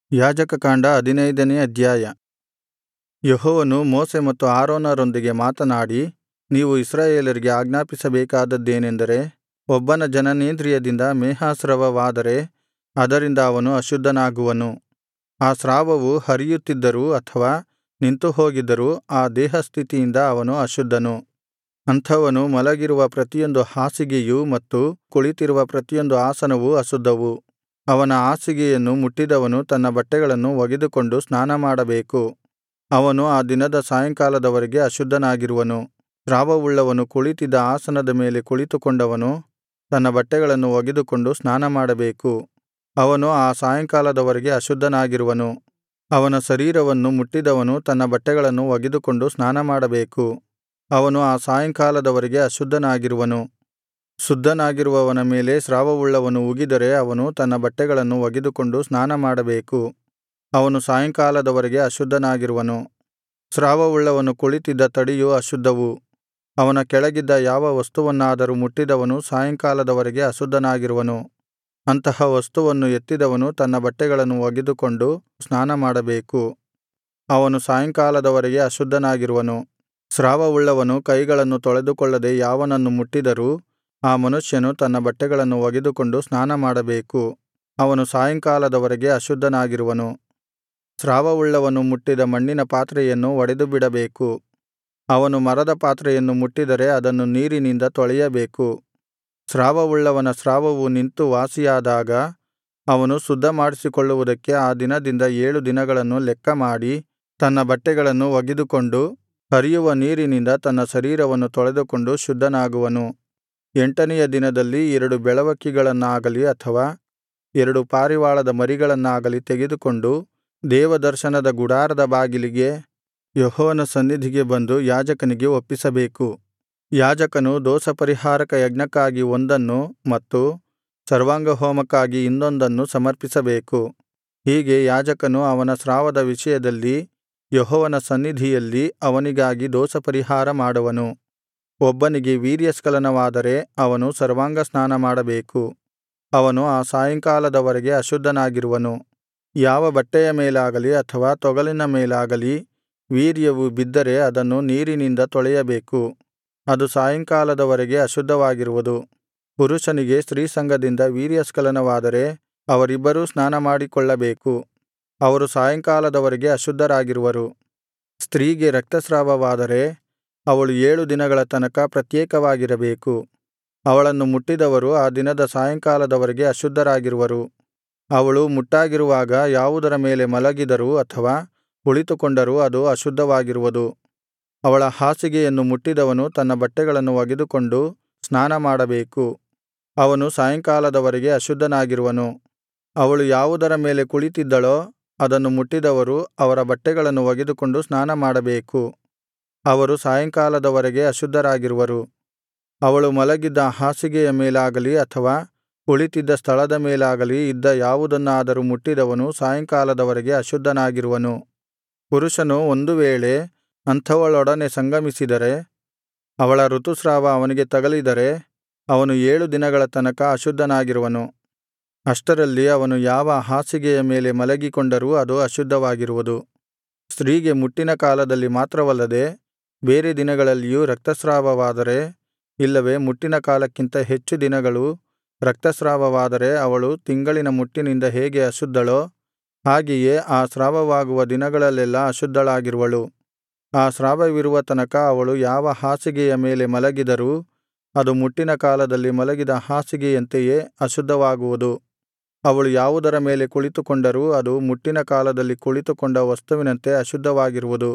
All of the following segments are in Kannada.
ಯಾಜಕಕಾಂಡ ಹದಿನೈದನೇ ಅಧ್ಯಾಯ ಯೆಹೋವನು ಮೋಶೆ ಮತ್ತು ಆರೋನರೊಂದಿಗೆ ಮಾತನಾಡಿ ನೀವು ಇಸ್ರಾಯೇಲರಿಗೆ ಆಜ್ಞಾಪಿಸಬೇಕಾದದ್ದೇನೆಂದರೆ ಒಬ್ಬನ ಜನನೇಂದ್ರಿಯದಿಂದ ಮೇಹಸ್ರಾವವಾದರೆ ಅದರಿಂದ ಅವನು ಅಶುದ್ಧನಾಗುವನು ಆ ಸ್ರಾವವು ಹರಿಯುತ್ತಿದ್ದರೂ ಅಥವಾ ನಿಂತುಹೋಗಿದ್ದರೂ ಆ ದೇಹಸ್ಥಿತಿಯಿಂದ ಅವನು ಅಶುದ್ಧನು ಅಂಥವನು ಮಲಗಿರುವ ಪ್ರತಿಯೊಂದು ಹಾಸಿಗೆಯೂ ಮತ್ತು ಕುಳಿತಿರುವ ಪ್ರತಿಯೊಂದು ಆಸನವೂ ಅಶುದ್ಧವು ಅವನ ಹಾಸಿಗೆಯನ್ನು ಮುಟ್ಟಿದವನು ತನ್ನ ಬಟ್ಟೆಗಳನ್ನು ಒಗೆದುಕೊಂಡು ಸ್ನಾನಮಾಡಬೇಕು ಅವನು ಆ ದಿನದ ಸಾಯಂಕಾಲದವರೆಗೆ ಅಶುದ್ಧನಾಗಿರುವನು ಸ್ರಾವವುಳ್ಳವನು ಕುಳಿತಿದ್ದ ಆಸನದ ಮೇಲೆ ಕುಳಿತುಕೊಂಡವನು ತನ್ನ ಬಟ್ಟೆಗಳನ್ನು ಒಗೆದುಕೊಂಡು ಸ್ನಾನಮಾಡಬೇಕು ಅವನು ಆ ಸಾಯಂಕಾಲದವರೆಗೆ ಅಶುದ್ಧನಾಗಿರುವನು ಅವನ ಶರೀರವನ್ನು ಮುಟ್ಟಿದವನು ತನ್ನ ಬಟ್ಟೆಗಳನ್ನು ಒಗೆದುಕೊಂಡು ಸ್ನಾನಮಾಡಬೇಕು ಅವನು ಆ ಸಾಯಂಕಾಲದವರೆಗೆ ಅಶುದ್ಧನಾಗಿರುವನು ಶುದ್ಧನಾಗಿರುವವನ ಮೇಲೆ ಸ್ರಾವವುಳ್ಳವನು ಉಗಿದರೆ ಅವನು ತನ್ನ ಬಟ್ಟೆಗಳನ್ನು ಒಗೆದುಕೊಂಡು ಸ್ನಾನಮಾಡಬೇಕು ಅವನು ಸಾಯಂಕಾಲದವರೆಗೆ ಅಶುದ್ಧನಾಗಿರುವನು ಸ್ರಾವವುಳ್ಳವನು ಕುಳಿತಿದ್ದ ತಡಿಯು ಅಶುದ್ಧವು ಅವನ ಕೆಳಗಿದ್ದ ಯಾವ ವಸ್ತುವನ್ನಾದರೂ ಮುಟ್ಟಿದವನು ಸಾಯಂಕಾಲದವರೆಗೆ ಅಶುದ್ಧನಾಗಿರುವನು ಅಂತಹ ವಸ್ತುವನ್ನು ಎತ್ತಿದವನು ತನ್ನ ಬಟ್ಟೆಗಳನ್ನು ಒಗೆದುಕೊಂಡು ಸ್ನಾನಮಾಡಬೇಕು ಅವನು ಸಾಯಂಕಾಲದವರೆಗೆ ಅಶುದ್ಧನಾಗಿರುವನು ಸ್ರಾವವುಳ್ಳವನು ಕೈಗಳನ್ನು ತೊಳೆದುಕೊಳ್ಳದೆ ಯಾವನನ್ನು ಮುಟ್ಟಿದರೂ ಆ ಮನುಷ್ಯನು ತನ್ನ ಬಟ್ಟೆಗಳನ್ನು ಒಗೆದುಕೊಂಡು ಸ್ನಾನಮಾಡಬೇಕು ಅವನು ಸಾಯಂಕಾಲದವರೆಗೆ ಅಶುದ್ಧನಾಗಿರುವನು ಸ್ರಾವವುಳ್ಳವನು ಮುಟ್ಟಿದ ಮಣ್ಣಿನ ಪಾತ್ರೆಯನ್ನು ಒಡೆದುಬಿಡಬೇಕು ಅವನು ಮರದ ಪಾತ್ರೆಯನ್ನು ಮುಟ್ಟಿದರೆ ಅದನ್ನು ನೀರಿನಿಂದ ತೊಳೆಯಬೇಕು ಸ್ರಾವವುಳ್ಳವನ ಸ್ರಾವವು ನಿಂತು ವಾಸಿಯಾದಾಗ ಅವನು ಶುದ್ಧಮಾಡಿಸಿಕೊಳ್ಳುವುದಕ್ಕೆ ಆ ದಿನದಿಂದ ಏಳು ದಿನಗಳನ್ನು ಲೆಕ್ಕಮಾಡಿ ತನ್ನ ಬಟ್ಟೆಗಳನ್ನು ಒಗೆದುಕೊಂಡು ಹರಿಯುವ ನೀರಿನಿಂದ ತನ್ನ ಶರೀರವನ್ನು ತೊಳೆದುಕೊಂಡು ಶುದ್ಧನಾಗುವನು ಎಂಟನೆಯ ದಿನದಲ್ಲಿ ಎರಡು ಬೆಳವಕ್ಕಿಗಳನ್ನಾಗಲಿ ಅಥವಾ ಎರಡು ಪಾರಿವಾಳದ ಮರಿಗಳನ್ನಾಗಲಿ ತೆಗೆದುಕೊಂಡು ದೇವದರ್ಶನದ ಗುಡಾರದ ಬಾಗಿಲಿಗೆ ಯೆಹೋವನ ಸನ್ನಿಧಿಗೆ ಬಂದು ಯಾಜಕನಿಗೆ ಒಪ್ಪಿಸಬೇಕು ಯಾಜಕನು ದೋಷಪರಿಹಾರಕ ಯಜ್ಞಕ್ಕಾಗಿ ಒಂದನ್ನು ಮತ್ತು ಸರ್ವಾಂಗಹೋಮಕ್ಕಾಗಿ ಇನ್ನೊಂದನ್ನು ಸಮರ್ಪಿಸಬೇಕು ಹೀಗೆ ಯಾಜಕನು ಅವನ ಸ್ರಾವದ ವಿಷಯದಲ್ಲಿ ಯೆಹೋವನ ಸನ್ನಿಧಿಯಲ್ಲಿ ಅವನಿಗಾಗಿ ದೋಷಪರಿಹಾರ ಮಾಡುವನು ಒಬ್ಬನಿಗೆ ವೀರ್ಯಸ್ಖಲನವಾದರೆ ಅವನು ಸರ್ವಾಂಗಸ್ನಾನ ಮಾಡಬೇಕು ಅವನು ಆ ಸಾಯಂಕಾಲದವರೆಗೆ ಅಶುದ್ಧನಾಗಿರುವನು ಯಾವ ಬಟ್ಟೆಯ ಮೇಲಾಗಲಿ ಅಥವಾ ತೊಗಲಿನ ಮೇಲಾಗಲಿ ವೀರ್ಯವು ಬಿದ್ದರೆ ಅದನ್ನು ನೀರಿನಿಂದ ತೊಳೆಯಬೇಕು ಅದು ಸಾಯಂಕಾಲದವರೆಗೆ ಅಶುದ್ಧವಾಗಿರುವುದು ಪುರುಷನಿಗೆ ಸ್ತ್ರೀಸಂಗದಿಂದ ವೀರ್ಯಸ್ಖಲನವಾದರೆ ಅವರಿಬ್ಬರೂ ಸ್ನಾನಮಾಡಿಕೊಳ್ಳಬೇಕು ಅವರು ಸಾಯಂಕಾಲದವರೆಗೆ ಅಶುದ್ಧರಾಗಿರುವರು ಸ್ತ್ರೀಗೆ ರಕ್ತಸ್ರಾವವಾದರೆ ಅವಳು ಏಳು ದಿನಗಳ ತನಕ ಪ್ರತ್ಯೇಕವಾಗಿರಬೇಕು ಅವಳನ್ನು ಮುಟ್ಟಿದವರು ಆ ದಿನದ ಸಾಯಂಕಾಲದವರೆಗೆ ಅಶುದ್ಧರಾಗಿರುವರು ಅವಳು ಮುಟ್ಟಾಗಿರುವಾಗ ಯಾವುದರ ಮೇಲೆ ಮಲಗಿದರೂ ಅಥವಾ ಕುಳಿತುಕೊಂಡರೂ ಅದು ಅಶುದ್ಧವಾಗಿರುವುದು ಅವಳ ಹಾಸಿಗೆಯನ್ನು ಮುಟ್ಟಿದವನು ತನ್ನ ಬಟ್ಟೆಗಳನ್ನು ಒಗೆದುಕೊಂಡು ಸ್ನಾನಮಾಡಬೇಕು ಅವನು ಸಾಯಂಕಾಲದವರೆಗೆ ಅಶುದ್ಧನಾಗಿರುವನು ಅವಳು ಯಾವುದರ ಮೇಲೆ ಕುಳಿತಿದ್ದಳೋ ಅದನ್ನು ಮುಟ್ಟಿದವರು ಅವರ ಬಟ್ಟೆಗಳನ್ನು ಒಗೆದುಕೊಂಡು ಸ್ನಾನಮಾಡಬೇಕು ಅವರು ಸಾಯಂಕಾಲದವರೆಗೆ ಅಶುದ್ಧರಾಗಿರುವರು ಅವಳು ಮಲಗಿದ್ದ ಹಾಸಿಗೆಯ ಮೇಲಾಗಲಿ ಅಥವಾ ಕುಳಿತಿದ್ದ ಸ್ಥಳದ ಮೇಲಾಗಲಿ ಇದ್ದ ಯಾವುದನ್ನಾದರೂ ಮುಟ್ಟಿದವನು ಸಾಯಂಕಾಲದವರೆಗೆ ಅಶುದ್ಧನಾಗಿರುವನು ಪುರುಷನು ಒಂದು ವೇಳೆ ಅಂಥವಳೊಡನೆ ಸಂಗಮಿಸಿದರೆ ಅವಳ ಋತುಸ್ರಾವ ಅವನಿಗೆ ತಗಲಿದರೆ ಅವನು ಏಳು ದಿನಗಳ ತನಕ ಅಶುದ್ಧನಾಗಿರುವನು ಅಷ್ಟರಲ್ಲಿ ಅವನು ಯಾವ ಹಾಸಿಗೆಯ ಮೇಲೆ ಮಲಗಿಕೊಂಡರೂ ಅದು ಅಶುದ್ಧವಾಗಿರುವುದು ಸ್ತ್ರೀಗೆ ಮುಟ್ಟಿನ ಕಾಲದಲ್ಲಿ ಮಾತ್ರವಲ್ಲದೆ ಬೇರೆ ದಿನಗಳಲ್ಲಿಯೂ ರಕ್ತಸ್ರಾವವಾದರೆ ಇಲ್ಲವೇ ಮುಟ್ಟಿನ ಕಾಲಕ್ಕಿಂತ ಹೆಚ್ಚು ದಿನಗಳು ರಕ್ತಸ್ರಾವವಾದರೆ ಅವಳು ತಿಂಗಳಿನ ಮುಟ್ಟಿನಿಂದ ಹೇಗೆ ಅಶುದ್ಧಳೋ ಹಾಗೆಯೇ ಆ ಸ್ರಾವವಾಗುವ ದಿನಗಳಲ್ಲೆಲ್ಲಾ ಅಶುದ್ಧಳಾಗಿರುವಳು ಆ ಸ್ರಾವವಿರುವ ತನಕ ಅವಳು ಯಾವ ಹಾಸಿಗೆಯ ಮೇಲೆ ಮಲಗಿದರೂ ಅದು ಮುಟ್ಟಿನ ಕಾಲದಲ್ಲಿ ಮಲಗಿದ ಹಾಸಿಗೆಯಂತೆಯೇ ಅಶುದ್ಧವಾಗುವುದು ಅವಳು ಯಾವುದರ ಮೇಲೆ ಕುಳಿತುಕೊಂಡರೂ ಅದು ಮುಟ್ಟಿನ ಕಾಲದಲ್ಲಿ ಕುಳಿತುಕೊಂಡ ವಸ್ತುವಿನಂತೆ ಅಶುದ್ಧವಾಗಿರುವುದು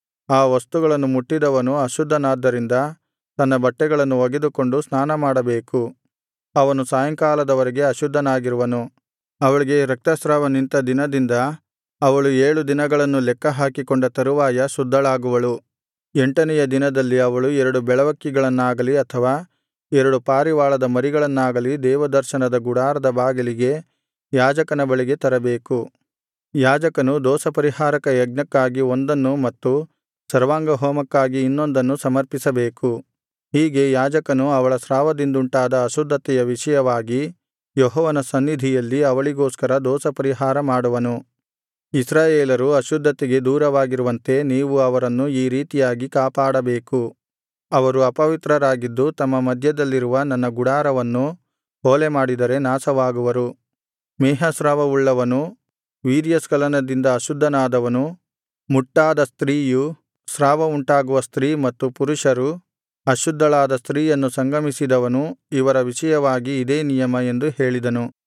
ಆ ವಸ್ತುಗಳನ್ನು ಮುಟ್ಟಿದವನು ಅಶುದ್ಧನಾದ್ದರಿಂದ ತನ್ನ ಬಟ್ಟೆಗಳನ್ನು ಒಗೆದುಕೊಂಡು ಸ್ನಾನಮಾಡಬೇಕು ಅವನು ಸಾಯಂಕಾಲದವರೆಗೆ ಅಶುದ್ಧನಾಗಿರುವನು ಅವಳಿಗೆ ರಕ್ತಸ್ರಾವ ನಿಂತ ದಿನದಿಂದ ಅವಳು ಏಳು ದಿನಗಳನ್ನು ಲೆಕ್ಕಹಾಕಿಕೊಂಡ ತರುವಾಯ ಶುದ್ಧಳಾಗುವಳು ಎಂಟನೆಯ ದಿನದಲ್ಲಿ ಅವಳು ಎರಡು ಬೆಳವಕ್ಕಿಗಳನ್ನಾಗಲಿ ಅಥವಾ ಎರಡು ಪಾರಿವಾಳದ ಮರಿಗಳನ್ನಾಗಲಿ ದೇವದರ್ಶನದ ಗುಡಾರದ ಬಾಗಿಲಿಗೆ ಯಾಜಕನ ಬಳಿಗೆ ತರಬೇಕು ಯಾಜಕನು ದೋಷಪರಿಹಾರಕ ಯಜ್ಞಕ್ಕಾಗಿ ಒಂದನ್ನು ಮತ್ತು ಸರ್ವಾಂಗಹೋಮಕ್ಕಾಗಿ ಇನ್ನೊಂದನ್ನು ಸಮರ್ಪಿಸಬೇಕು ಹೀಗೆ ಯಾಜಕನು ಅವಳ ಸ್ರಾವದಿಂದುಂಟಾದ ಅಶುದ್ಧತೆಯ ವಿಷಯವಾಗಿ ಯೆಹೋವನ ಸನ್ನಿಧಿಯಲ್ಲಿ ಅವಳಿಗೋಸ್ಕರ ದೋಷಪರಿಹಾರ ಮಾಡುವನು ಇಸ್ರಾಯೇಲರು ಅಶುದ್ಧತೆಗೆ ದೂರವಾಗಿರುವಂತೆ ನೀವು ಅವರನ್ನು ಈ ರೀತಿಯಾಗಿ ಕಾಪಾಡಬೇಕು ಅವರು ಅಪವಿತ್ರರಾಗಿದ್ದು ತಮ್ಮ ಮಧ್ಯದಲ್ಲಿರುವ ನನ್ನ ಗುಡಾರವನ್ನು ಹೊಲೆಮಾಡಿದರೆ ನಾಶವಾಗುವರು ಮೇಹಸ್ರಾವವುಳ್ಳವನು ವೀರ್ಯಸ್ಖಲನದಿಂದ ಅಶುದ್ಧನಾದವನು ಮುಟ್ಟಾದ ಸ್ತ್ರೀಯು ಸ್ರಾವವುಂಟಾಗುವ ಸ್ತ್ರೀ ಮತ್ತು ಪುರುಷರು ಅಶುದ್ಧಳಾದ ಸ್ತ್ರೀಯನ್ನು ಸಂಗಮಿಸಿದವನು ಇವರ ವಿಷಯವಾಗಿ ಇದೇ ನಿಯಮ ಎಂದು ಹೇಳಿದನು